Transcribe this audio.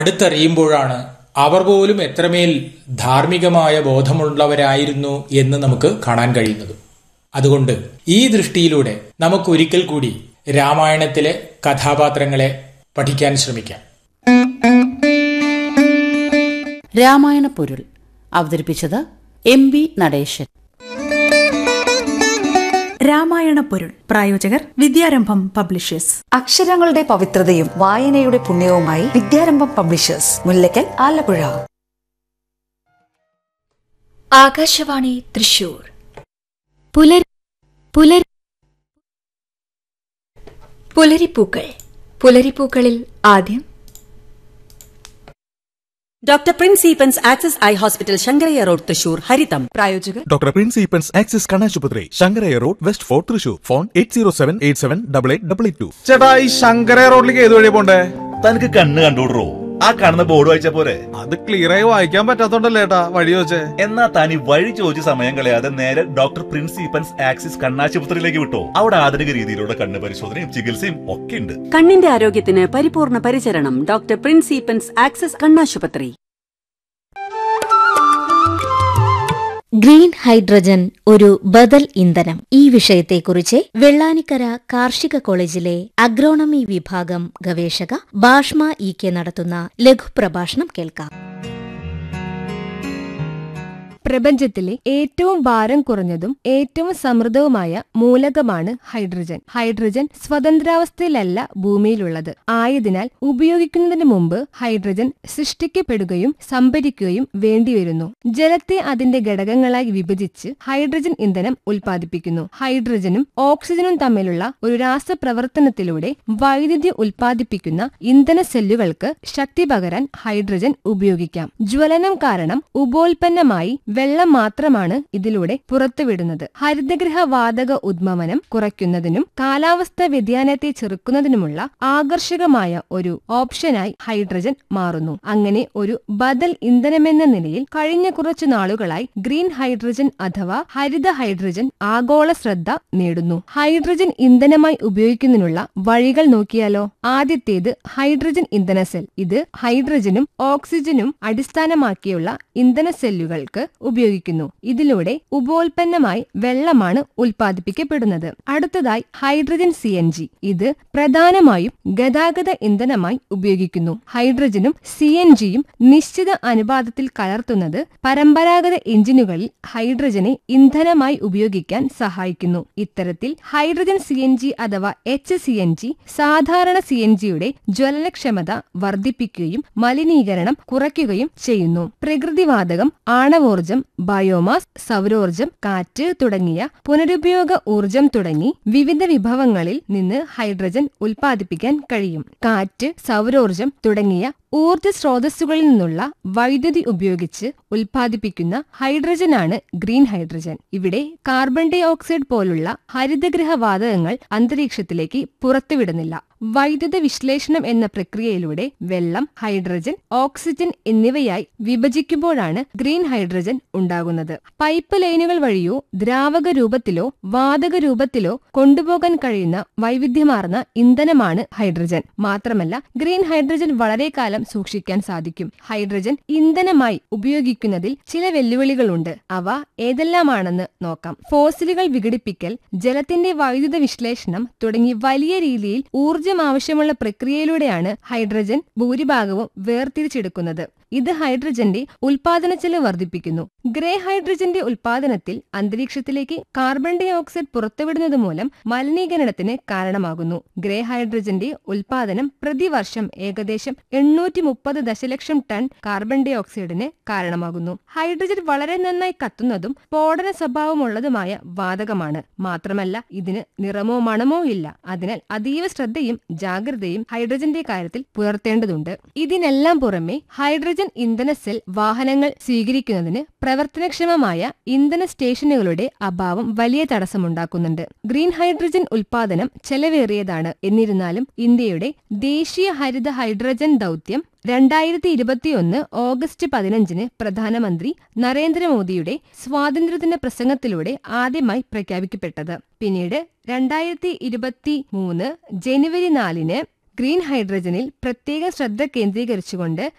അടുത്തറിയുമ്പോഴാണ് അവർ പോലും എത്രമേൽ ധാർമ്മികമായ ബോധമുള്ളവരായിരുന്നു എന്ന് നമുക്ക് കാണാൻ കഴിയുന്നത് അതുകൊണ്ട് ഈ ദൃഷ്ടിയിലൂടെ നമുക്ക് ഒരിക്കൽ കൂടി രാമായണത്തിലെ കഥാപാത്രങ്ങളെ പഠിക്കാൻ ശ്രമിക്കാം രാമായണ പൊരുൾ അവതരിപ്പിച്ചത് എം വി നടേശൻ രാമായണ പൊരുൾ പ്രായോജകർ വിദ്യാരംഭം പബ്ലിഷേഴ്സ് അക്ഷരങ്ങളുടെ പവിത്രതയും വായനയുടെ പുണ്യവുമായി വിദ്യാരംഭം പബ്ലിഷേഴ്സ് മുല്ലക്കൽ ആലപ്പുഴ ആകാശവാണി തൃശൂർ പുലർ പുലർ പുലരിപ്പൂക്കൾ പുലരിപ്പൂക്കളിൽ ആദ്യം doctor Prince Eapen's Axis eye hospital Sankarayya road Thrissur ഹരിതം പ്രായോജകർ ഡോക്ടർ പ്രിൻസ് ഈപ്പൻസ് ആക്സിസ് കണാശുപത്രി Sankarayya road west fort Thrissur phone eight zero seven eight seven double eight double eight two ചേട്ടാ ഈ ശങ്കര റോഡിലേക്ക് ഏത് വഴിയാ പോണ്ടേ തനിക്ക് കണ്ണ് കണ്ടുവിടറോ ആ കാണുന്ന ബോർഡ് വായിച്ചാ പോരെ അത് ക്ലിയർ ആയി വായിക്കാൻ പറ്റാത്തോണ്ടല്ലേ ഏട്ടാ വഴി വെച്ചേ എന്നാ താൻ ഈ വഴി ചോദിച്ച് സമയം കളയാതെ നേരെ ഡോക്ടർ പ്രിൻസ് ഈപ്പൻസ് ആക്സിസ് കണ്ണാശുപത്രിയിലേക്ക് വിട്ടോ അവിടെ ആധുനിക രീതിയിലുള്ള കണ്ണ് പരിശോധനയും ചികിത്സയും ഒക്കെ ഉണ്ട് കണ്ണിന്റെ ആരോഗ്യത്തിന് പരിപൂർണ പരിചരണം ഡോക്ടർ പ്രിൻസ് ഈപ്പൻസ് ആക്സസ് കണ്ണാശുപത്രി ഗ്രീൻ ഹൈഡ്രജൻ ഒരു ബദൽ ഇന്ധനം ഈ വിഷയത്തെക്കുറിച്ച് വെള്ളാനിക്കര കാർഷിക കോളേജിലെ അഗ്രോണമി വിഭാഗം ഗവേഷക ബാഷ്മ ഇ കെ നടത്തുന്ന ലഘുപ്രഭാഷണം കേൾക്കാം പ്രപഞ്ചത്തിലെ ഏറ്റവും ഭാരം കുറഞ്ഞതും ഏറ്റവും സമൃദ്ധവുമായ മൂലകമാണ് ഹൈഡ്രജൻ ഹൈഡ്രജൻ സ്വതന്ത്രാവസ്ഥയിലല്ല ഭൂമിയിലുള്ളത് ആയതിനാൽ ഉപയോഗിക്കുന്നതിന് മുമ്പ് ഹൈഡ്രജൻ സൃഷ്ടിക്കപ്പെടുകയും സംഭരിക്കുകയും വേണ്ടിവരുന്നു ജലത്തെ അതിന്റെ ഘടകങ്ങളായി വിഭജിച്ച് ഹൈഡ്രജൻ ഇന്ധനം ഉൽപ്പാദിപ്പിക്കുന്നു ഹൈഡ്രജനും ഓക്സിജനും തമ്മിലുള്ള ഒരു രാസപ്രവർത്തനത്തിലൂടെ വൈദ്യുതി ഉൽപ്പാദിപ്പിക്കുന്ന ഇന്ധന സെല്ലുകൾക്ക് ശക്തി പകരാൻ ഹൈഡ്രജൻ ഉപയോഗിക്കാം ജ്വലനം കാരണം ഉപോൽപ്പന്നമായി വെള്ളം മാത്രമാണ് ഇതിലൂടെ പുറത്തുവിടുന്നത് ഹരിതഗൃഹ വാതക ഉദ്വമനം കുറയ്ക്കുന്നതിനും കാലാവസ്ഥാ വ്യതിയാനത്തെ ചെറുക്കുന്നതിനുമുള്ള ആകർഷകമായ ഒരു ഓപ്ഷനായി ഹൈഡ്രജൻ മാറുന്നു അങ്ങനെ ഒരു ബദൽ ഇന്ധനമെന്ന നിലയിൽ കഴിഞ്ഞ കുറച്ചു നാളുകളായി ഗ്രീൻ ഹൈഡ്രജൻ അഥവാ ഹരിത ഹൈഡ്രജൻ ആഗോള ശ്രദ്ധ നേടുന്നു ഹൈഡ്രജൻ ഇന്ധനമായി ഉപയോഗിക്കുന്നതിനുള്ള വഴികൾ നോക്കിയാലോ ആദ്യത്തേത് ഹൈഡ്രജൻ ഇന്ധന സെൽ ഇത് ഹൈഡ്രജനും ഓക്സിജനും അടിസ്ഥാനമാക്കിയുള്ള ഇന്ധന സെല്ലുകൾക്ക് ഉപയോഗിക്കുന്നു ഇതിലൂടെ ഉപോൽപ്പന്നമായി വെള്ളമാണ് ഉൽപ്പാദിപ്പിക്കപ്പെടുന്നത് അടുത്തതായി ഹൈഡ്രജൻ സി എൻ ജി ഇത് പ്രധാനമായും ഗതാഗത ഇന്ധനമായി ഉപയോഗിക്കുന്നു ഹൈഡ്രജനും സി എൻ ജിയും നിശ്ചിത അനുപാതത്തിൽ കലർത്തുന്നത് പരമ്പരാഗത എഞ്ചിനുകളിൽ ഹൈഡ്രജനെ ഇന്ധനമായി ഉപയോഗിക്കാൻ സഹായിക്കുന്നു ഇത്തരത്തിൽ ഹൈഡ്രജൻ സി എൻ ജി അഥവാ എച്ച് സി എൻ ജി സാധാരണ സി എൻ ജിയുടെ ജ്വലനക്ഷമത വർദ്ധിപ്പിക്കുകയും മലിനീകരണം കുറയ്ക്കുകയും ചെയ്യുന്നു പ്രകൃതിവാതകം ആണവോർജം ബയോമാസ് സൗരോർജം കാറ്റ് തുടങ്ങിയ പുനരുപയോഗ ഊർജം തുടങ്ങി വിവിധ വിഭവങ്ങളിൽ നിന്ന് ഹൈഡ്രജൻ ഉൽപ്പാദിപ്പിക്കാൻ കഴിയും കാറ്റ് സൗരോർജം തുടങ്ങിയ ഊർജ സ്രോതസ്സുകളിൽ നിന്നുള്ള വൈദ്യുതി ഉപയോഗിച്ച് ഉൽപ്പാദിപ്പിക്കുന്ന ഹൈഡ്രജനാണ് ഗ്രീൻ ഹൈഡ്രജൻ ഇവിടെ കാർബൺ ഡൈ ഓക്സൈഡ് പോലുള്ള ഹരിതഗൃഹ വാതകങ്ങൾ അന്തരീക്ഷത്തിലേക്ക് പുറത്തുവിടുന്നില്ല വൈദ്യുത വിശ്ലേഷണം എന്ന പ്രക്രിയയിലൂടെ വെള്ളം ഹൈഡ്രജൻ ഓക്സിജൻ എന്നിവയായി വിഭജിക്കുമ്പോഴാണ് ഗ്രീൻ ഹൈഡ്രജൻ ഉണ്ടാകുന്നത് പൈപ്പ് ലൈനുകൾ വഴിയോ ദ്രാവക രൂപത്തിലോ വാതക രൂപത്തിലോ കൊണ്ടുപോകാൻ കഴിയുന്ന വൈവിധ്യമാർന്ന ഇന്ധനമാണ് ഹൈഡ്രജൻ മാത്രമല്ല ഗ്രീൻ ഹൈഡ്രജൻ വളരെ കാലം സൂക്ഷിക്കാൻ സാധിക്കും ഹൈഡ്രജൻ ഇന്ധനമായി ഉപയോഗിക്കുന്നതിൽ ചില വെല്ലുവിളികളുണ്ട് അവ ഏതെല്ലാമാണെന്ന് നോക്കാം ഫോസിലുകൾ വിഘടിപ്പിക്കൽ ജലത്തിന്റെ വൈദ്യുത വിശ്ലേഷണം തുടങ്ങി വലിയ രീതിയിൽ ഊർജം ആവശ്യമുള്ള പ്രക്രിയയിലൂടെയാണ് ഹൈഡ്രജൻ ഭൂരിഭാഗവും വേർതിരിച്ചെടുക്കുന്നത് ഇത് ഹൈഡ്രജന്റെ ഉൽപാദന ചെലവ് വർദ്ധിപ്പിക്കുന്നു ഗ്രേ ഹൈഡ്രജന്റെ ഉൽപാദനത്തിൽ അന്തരീക്ഷത്തിലേക്ക് കാർബൺ ഡൈ ഓക്സൈഡ് പുറത്തുവിടുന്നത് മൂലം മലിനീകരണത്തിന് കാരണമാകുന്നു ഗ്രേ ഹൈഡ്രജന്റെ ഉൽപാദനം പ്രതിവർഷം ഏകദേശം എണ്ണൂറ്റി മുപ്പത് ദശലക്ഷം ടൺ കാർബൺ ഡൈ ഓക്സൈഡിന് കാരണമാകുന്നു ഹൈഡ്രജൻ വളരെ നന്നായി കത്തുന്നതും സ്ഫോടന സ്വഭാവമുള്ളതുമായ വാതകമാണ് മാത്രമല്ല ഇതിന് നിറമോ മണമോ ഇല്ല അതിനാൽ അതീവ ശ്രദ്ധയും ജാഗ്രതയും ഹൈഡ്രജന്റെ കാര്യത്തിൽ പുലർത്തേണ്ടതുണ്ട് ഇതിനെല്ലാം പുറമെ ഹൈഡ്രജൻ ഇന്ധന സെൽ വാഹനങ്ങൾ സ്വീകരിക്കുന്നതിന് പ്രവർത്തനക്ഷമമായ ഇന്ധന സ്റ്റേഷനുകളുടെ അഭാവം വലിയ തടസ്സമുണ്ടാക്കുന്നുണ്ട് ഗ്രീൻ ഹൈഡ്രജൻ ഉൽപാദനം ചെലവേറിയതാണ് എന്നിരുന്നാലും ഇന്ത്യയുടെ ദേശീയ ഹരിത ഹൈഡ്രജൻ ദൗത്യം രണ്ടായിരത്തി ഇരുപത്തിയൊന്ന് ഓഗസ്റ്റ് പതിനഞ്ചിന് പ്രധാനമന്ത്രി നരേന്ദ്രമോദിയുടെ സ്വാതന്ത്ര്യദിന പ്രസംഗത്തിലൂടെ ആദ്യമായി പ്രഖ്യാപിക്കപ്പെട്ടത് പിന്നീട് രണ്ടായിരത്തി ഇരുപത്തി മൂന്ന് ജനുവരി നാലിന് ഗ്രീൻ ഹൈഡ്രജനിൽ പ്രത്യേക ശ്രദ്ധ കേന്ദ്രീകരിച്ചുകൊണ്ട്